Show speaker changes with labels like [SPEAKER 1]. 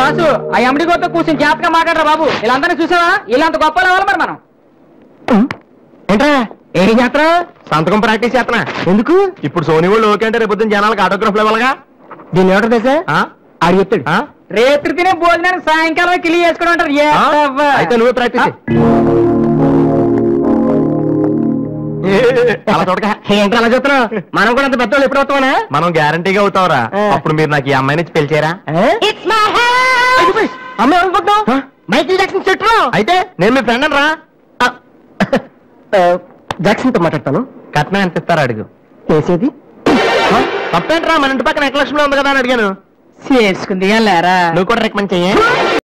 [SPEAKER 1] వాసు ఆ ఎమ్డి గోతో కూర్చొని జాగ్రత్తగా మాట్లాడరా బాబు వీళ్ళందరినీ చూసావా వీళ్ళంత గొప్ప అవ్వాలి మరి మనం
[SPEAKER 2] ఏంట్రా ఏం చేస్తా సంతకం ప్రాక్టీస్ చేస్తున్నా ఎందుకు ఇప్పుడు సోనీ వాళ్ళు ఓకే అంటే రేపు పొద్దున్న జనాలకు ఆటోగ్రాఫ్ ఇవ్వాలిగా దీన్ని ఏమంటారు తెలుసా ఆడు చెప్తాడు ఆ?
[SPEAKER 1] రేత్రి తినే భోజనానికి సాయంకాలం కిలి చేసుకోవడం అంటారు ఏ
[SPEAKER 2] ఆ?
[SPEAKER 1] అవ్వ.
[SPEAKER 2] అయితే నువ్వే ప్రాక్టీస్ చెయ్. అలా చూడక ఏంటి అలా చూస్తున్నావు మనం కూడా అంత పెద్దవాళ్ళు ఎప్పుడు అవుతామనా మనం గ్యారంటీగా అవుతావురా అప్పుడు మీరు నాకు ఈ అమ్మాయి నుంచి పిలిచారా అమ్మాయి అనుకుంటున్నావు మైకిల్ జాక్సన్ చెట్టు అయితే నేను మీ ఫ్రెండ్ రా జాక్సన్ తో మాట్లాడతాను కట్నం ఎంత ఇస్తారా అడుగు చేసేది తప్పేంట్రా మన ఇంటి పక్కన ఎక్లక్ష్మిలో ఉంది కదా అని అడిగాను
[SPEAKER 1] చేసుకుంది లేరా
[SPEAKER 2] నువ్వు కూడా రికమెండ్ చెయ్యి